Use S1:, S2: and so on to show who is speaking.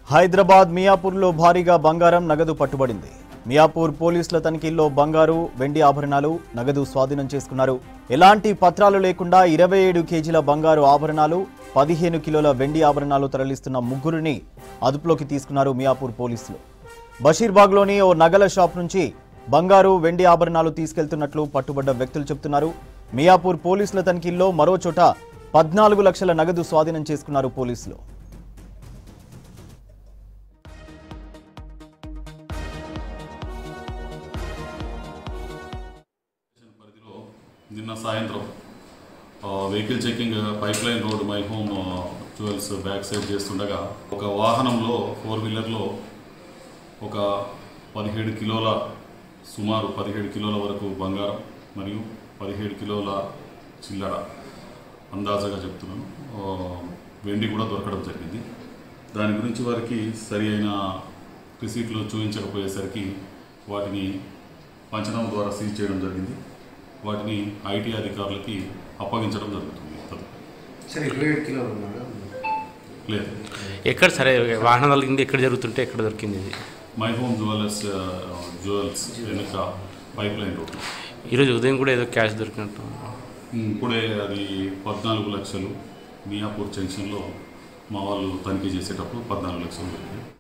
S1: హైదరాబాద్ మియాపూర్లో భారీగా బంగారం నగదు పట్టుబడింది మియాపూర్ పోలీసుల తనిఖీల్లో బంగారు వెండి ఆభరణాలు నగదు స్వాధీనం చేసుకున్నారు ఎలాంటి పత్రాలు లేకుండా ఇరవై ఏడు కేజీల బంగారు ఆభరణాలు పదిహేను కిలోల వెండి ఆభరణాలు తరలిస్తున్న ముగ్గురిని అదుపులోకి తీసుకున్నారు మియాపూర్ పోలీసులు బషీర్బాగ్లోని ఓ నగల షాప్ నుంచి బంగారు వెండి ఆభరణాలు తీసుకెళ్తున్నట్లు పట్టుబడ్డ వ్యక్తులు చెబుతున్నారు మియాపూర్ పోలీసుల తనిఖీల్లో మరో చోట పద్నాలుగు లక్షల నగదు స్వాధీనం చేసుకున్నారు పోలీసులు
S2: స్టేషన్ పరిధిలో నిన్న సాయంత్రం ఆ, vehicle checking pipe line road my home ఆ, జ్యువెల్స్ బ్యాక్ సైడ్ చేస్తుండగా ఒక వాహనంలో ఫోర్ వీలర్లో ఒక పదిహేడు కిలోల సుమారు పదిహేడు కిలోల వరకు బంగారం మరియు పదిహేడు కిలోల చిల్లర అందాజగా చెప్తున్నాను ఆ, వెండి కూడా దొరకడం జరిగింది దాని గురించి వారికి సరి అయిన రిసీట్లు చూపించకపోయేసరికి వాటిని పంచనామా ద్వారా సీజ్ చేయడం జరిగింది వాటిని ఐటీ అధికారులకి అప్పగించడం జరుగుతుంది
S3: సరే ఇరవై ఏడు కిలోలు ఉన్నాడు
S2: లేదు
S4: ఎక్కడ సరే వాహనం తగిలింది ఎక్కడ జరుగుతుంటే ఎక్కడ దొరికింది ఇది
S2: మై హోమ్ జ్యువెలర్స్ జ్యువెల్స్ వెనుక పైప్ లైన్ రోడ్
S4: ఈరోజు ఉదయం కూడా ఏదో క్యాష్ దొరికినట్టు
S2: ఇప్పుడే అది పద్నాలుగు లక్షలు మియాపూర్ జంక్షన్లో మా వాళ్ళు తనిఖీ చేసేటప్పుడు పద్నాలుగు లక్షలు దొరికింది